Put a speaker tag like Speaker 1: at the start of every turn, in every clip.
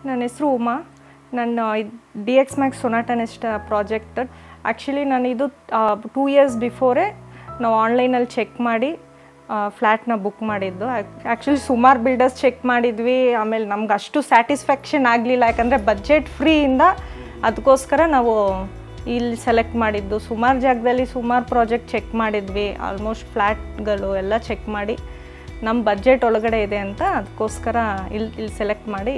Speaker 1: ನನ್ನ ಹೆಸರು ಉಮಾ ನನ್ನ D X max sonata nest project actually ನಾನು ಇದು ಟೂ ಇಯರ್ಸ್ ಬಿಫೋರೇ ನಾವು ಆನ್ಲೈನಲ್ಲಿ ಚೆಕ್ ಮಾಡಿ ಫ್ಲ್ಯಾಟ್ನ ಬುಕ್ ಮಾಡಿದ್ದು ಆ್ಯಕ್ಚುಲಿ ಸುಮಾರು ಬಿಲ್ಡರ್ಸ್ ಚೆಕ್ ಮಾಡಿದ್ವಿ ಆಮೇಲೆ ನಮ್ಗೆ ಅಷ್ಟು ಸ್ಯಾಟಿಸ್ಫ್ಯಾಕ್ಷನ್ ಆಗಲಿಲ್ಲ ಯಾಕಂದರೆ ಬಜೆಟ್ ಫ್ರೀಯಿಂದ ಅದಕ್ಕೋಸ್ಕರ ನಾವು ಇಲ್ಲಿ ಸೆಲೆಕ್ಟ್ ಮಾಡಿದ್ದು ಸುಮಾರು ಜಾಗದಲ್ಲಿ ಸುಮಾರು ಪ್ರಾಜೆಕ್ಟ್ ಚೆಕ್ ಮಾಡಿದ್ವಿ ಆಲ್ಮೋಸ್ಟ್ ಫ್ಲ್ಯಾಟ್ಗಳು ಎಲ್ಲ ಚೆಕ್ ಮಾಡಿ ನಮ್ಮ ಬಜೆಟ್ ಒಳಗಡೆ ಇದೆ ಅಂತ ಅದಕ್ಕೋಸ್ಕರ ಇಲ್ಲಿ ಇಲ್ಲಿ ಸೆಲೆಕ್ಟ್ ಮಾಡಿ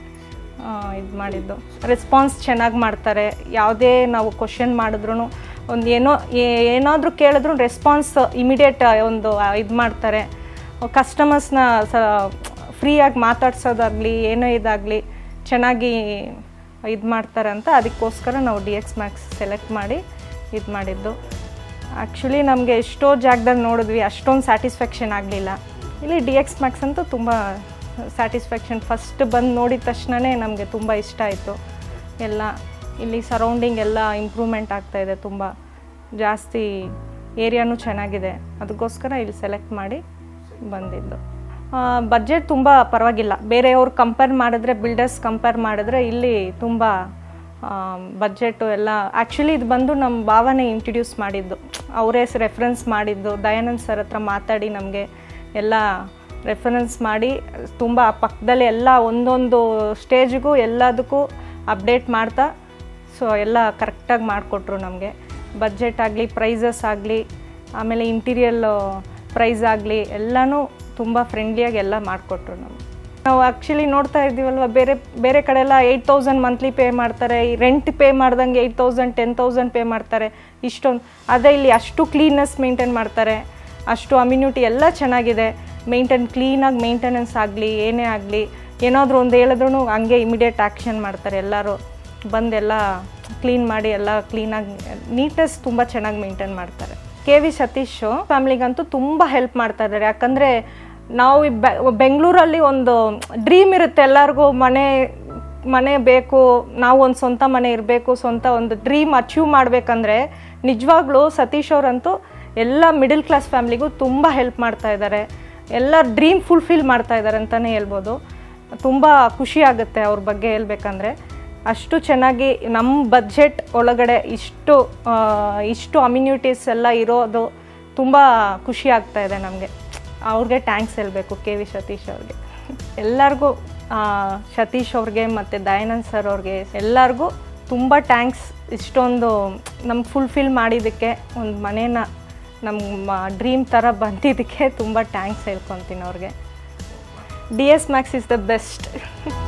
Speaker 1: ಇದು ಮಾಡಿದ್ದು ರೆಸ್ಪಾನ್ಸ್ ಚೆನ್ನಾಗಿ ಮಾಡ್ತಾರೆ ಯಾವುದೇ ನಾವು ಕ್ವಶನ್ ಮಾಡಿದ್ರು ಒಂದು ಏನೋ ಏನಾದರೂ ಕೇಳಿದ್ರು ರೆಸ್ಪಾನ್ಸ್ ಇಮಿಡಿಯೇಟ್ ಒಂದು ಇದು ಮಾಡ್ತಾರೆ ಕಸ್ಟಮರ್ಸ್ನ ಸ ಫ್ರೀಯಾಗಿ ಮಾತಾಡ್ಸೋದಾಗಲಿ ಏನೋ ಇದಾಗಲಿ ಚೆನ್ನಾಗಿ ಇದು ಮಾಡ್ತಾರೆ ಅಂತ ಅದಕ್ಕೋಸ್ಕರ ನಾವು ಡಿ ಎಕ್ಸ್ ಮ್ಯಾಕ್ಸ್ ಸೆಲೆಕ್ಟ್ ಮಾಡಿ ಇದು ಮಾಡಿದ್ದು ಆ್ಯಕ್ಚುಲಿ ನಮಗೆ ಎಷ್ಟೋ ಜಾಗದಲ್ಲಿ ನೋಡಿದ್ವಿ ಅಷ್ಟೊಂದು ಸ್ಯಾಟಿಸ್ಫ್ಯಾಕ್ಷನ್ ಆಗಲಿಲ್ಲ ಇಲ್ಲಿ ಡಿ ಎಕ್ಸ್ ಮ್ಯಾಕ್ಸ್ ಅಂತೂ ತುಂಬ ಸ್ಯಾಟಿಸ್ಫ್ಯಾಕ್ಷನ್ ಫಸ್ಟ್ ಬಂದು ನೋಡಿದ ತಕ್ಷಣವೇ ನಮಗೆ ತುಂಬ ಇಷ್ಟ ಆಯಿತು ಎಲ್ಲ ಇಲ್ಲಿ ಸರೌಂಡಿಂಗ್ ಎಲ್ಲ ಇಂಪ್ರೂವ್ಮೆಂಟ್ ಆಗ್ತಾಯಿದೆ ತುಂಬ ಜಾಸ್ತಿ ಏರಿಯಾನೂ ಚೆನ್ನಾಗಿದೆ ಅದಕ್ಕೋಸ್ಕರ ಇಲ್ಲಿ ಸೆಲೆಕ್ಟ್ ಮಾಡಿ ಬಂದಿದ್ದು ಬಜೆಟ್ ತುಂಬ ಪರವಾಗಿಲ್ಲ ಬೇರೆಯವ್ರು ಕಂಪೇರ್ ಮಾಡಿದ್ರೆ ಬಿಲ್ಡರ್ಸ್ ಕಂಪೇರ್ ಮಾಡಿದ್ರೆ ಇಲ್ಲಿ ತುಂಬ ಬಜೆಟು ಎಲ್ಲ ಆ್ಯಕ್ಚುಲಿ ಇದು ಬಂದು ನಮ್ಮ ಭಾವನೆ ಇಂಟ್ರಡ್ಯೂಸ್ ಮಾಡಿದ್ದು ಅವರೇ ರೆಫರೆನ್ಸ್ ಮಾಡಿದ್ದು ದಯಾನಂದ್ ಸರ್ ಹತ್ರ ಮಾತಾಡಿ ನಮಗೆ ಎಲ್ಲ ರೆಫರೆನ್ಸ್ ಮಾಡಿ ತುಂಬ ಪಕ್ಕದಲ್ಲಿ ಎಲ್ಲ ಒಂದೊಂದು ಸ್ಟೇಜ್ಗೂ ಎಲ್ಲದಕ್ಕೂ ಅಪ್ಡೇಟ್ ಮಾಡ್ತಾ ಸೊ ಎಲ್ಲ ಕರೆಕ್ಟಾಗಿ ಮಾಡಿಕೊಟ್ರು ನಮಗೆ ಬಜೆಟ್ ಆಗಲಿ ಪ್ರೈಸಸ್ ಆಗಲಿ ಆಮೇಲೆ ಇಂಟೀರಿಯಲ್ ಪ್ರೈಸ್ ಆಗಲಿ ಎಲ್ಲನೂ ತುಂಬ ಫ್ರೆಂಡ್ಲಿಯಾಗಿ ಎಲ್ಲ ಮಾಡಿಕೊಟ್ರು ನಮಗೆ ನಾವು ಆ್ಯಕ್ಚುಲಿ ನೋಡ್ತಾ ಇದ್ದೀವಲ್ವ ಬೇರೆ ಬೇರೆ ಕಡೆ ಎಲ್ಲ ಏಯ್ಟ್ ತೌಸಂಡ್ ಮಂತ್ಲಿ ಪೇ ಮಾಡ್ತಾರೆ ರೆಂಟ್ ಪೇ ಮಾಡ್ದಂಗೆ eight thousand ten thousand pay ಮಾಡ್ತಾರೆ ಇಷ್ಟೊಂದು ಅದೇ ಇಲ್ಲಿ ಅಷ್ಟು ಕ್ಲೀನ್ನೆಸ್ ಮೇಂಟೈನ್ ಮಾಡ್ತಾರೆ ಅಷ್ಟು ಅಮ್ಯುನಿಟಿ ಎಲ್ಲ ಚೆನ್ನಾಗಿದೆ ಮೇಂಟೈನ್ ಕ್ಲೀನಾಗಿ ಮೇಂಟೆನೆನ್ಸ್ ಆಗಲಿ ಏನೇ ಆಗಲಿ ಏನಾದರೂ ಒಂದು ಹೇಳಿದ್ರು ಹಂಗೆ ಇಮಿಡಿಯೇಟ್ ಆ್ಯಕ್ಷನ್ ಮಾಡ್ತಾರೆ ಎಲ್ಲರೂ ಬಂದೆಲ್ಲ ಕ್ಲೀನ್ ಮಾಡಿ ಎಲ್ಲ ಕ್ಲೀನಾಗಿ ನೀಟ್ನೆಸ್ ತುಂಬ ಚೆನ್ನಾಗಿ ಮೇಂಟೈನ್ ಮಾಡ್ತಾರೆ ಕೆ ವಿ ಸತೀಶು ಫ್ಯಾಮ್ಲಿಗಂತೂ ತುಂಬ ಹೆಲ್ಪ್ ಮಾಡ್ತಾ ಇದ್ದಾರೆ ಯಾಕಂದರೆ ನಾವು ಬೆಂಗಳೂರಲ್ಲಿ ಒಂದು ಡ್ರೀಮ್ ಇರುತ್ತೆ ಎಲ್ಲರಿಗೂ ಮನೆ ಮನೆ ಬೇಕು ನಾವು ಒಂದು ಸ್ವಂತ ಮನೆ ಇರಬೇಕು ಸ್ವಂತ ಒಂದು ಡ್ರೀಮ್ ಅಚೀವ್ ಮಾಡಬೇಕಂದ್ರೆ ನಿಜವಾಗ್ಲೂ ಸತೀಶ್ ಅವರಂತೂ ಎಲ್ಲ ಮಿಡಲ್ ಕ್ಲಾಸ್ ಫ್ಯಾಮ್ಲಿಗೂ ತುಂಬ ಹೆಲ್ಪ್ ಮಾಡ್ತಾ ಇದ್ದಾರೆ ಎಲ್ಲ ಡ್ರೀಮ್ ಫುಲ್ಫಿಲ್ ಮಾಡ್ತಾ ಇದ್ದಾರೆ ಅಂತಲೇ ಹೇಳ್ಬೋದು ತುಂಬ ಖುಷಿ ಆಗುತ್ತೆ ಅವ್ರ ಬಗ್ಗೆ ಹೇಳ್ಬೇಕಂದ್ರೆ ಅಷ್ಟು ಚೆನ್ನಾಗಿ ನಮ್ಮ ಬಜೆಟ್ ಒಳಗಡೆ ಇಷ್ಟು ಇಷ್ಟು ಅಮ್ಯುನಿಟೀಸ್ ಎಲ್ಲ ಇರೋದು ತುಂಬ ಖುಷಿ ಆಗ್ತಾ ಇದೆ ನಮಗೆ ಅವ್ರಿಗೆ ಟ್ಯಾಂಕ್ಸ್ ಹೇಳಬೇಕು ಕೆ ವಿ ಸತೀಶ್ ಅವ್ರಿಗೆ ಎಲ್ಲರಿಗೂ ಸತೀಶ್ ಅವ್ರಿಗೆ ಮತ್ತು ದಯಾನಂದ್ ಸರ್ ಅವ್ರಿಗೆ ಎಲ್ಲರಿಗೂ ತುಂಬ ಟ್ಯಾಂಕ್ಸ್ ಇಷ್ಟೊಂದು ನಮ್ಗೆ ಫುಲ್ಫಿಲ್ ಮಾಡಿದ್ದಕ್ಕೆ ಒಂದು ಮನೇನ ನಮ್ಮ ಡ್ರೀಮ್ ಥರ ಬಂದಿದ್ದಕ್ಕೆ ತುಂಬ ಟ್ಯಾಂಕ್ಸ್ ಹೇಳ್ಕೊತೀನಿ ಅವ್ರಿಗೆ D S max is the best